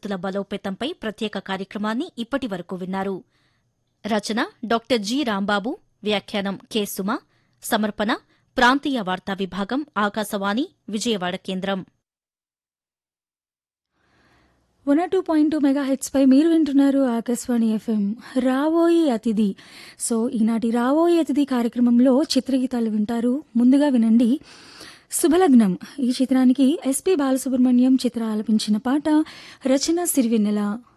వసతుల బలోపేతంపై ప్రత్యేక కార్యక్రమాన్ని ఇప్పటి వరకు విన్నారు రచన డాక్టర్ జి రాంబాబు వ్యాఖ్యానం కె సుమ సమర్పణ ప్రాంతీయ వార్తా విభాగం ఆకాశవాణి విజయవాడ కేంద్రం one two point two mega హెడ్స్పై మీరు వింటున్నారు ఆకాశవాణి ఎఫ్ఎం రావోయి అతిథి సో ఈనాటి రావోయి అతిథి కార్యక్రమంలో చిత్రగీతాలు వింటారు ముందుగా వినండి శుభలగ్నం ఈ చిత్రానికి ఎస్పి బాలసుబ్రహ్మణ్యం చిత్ర ఆలపించిన పాట రచన సిరివెన్నెల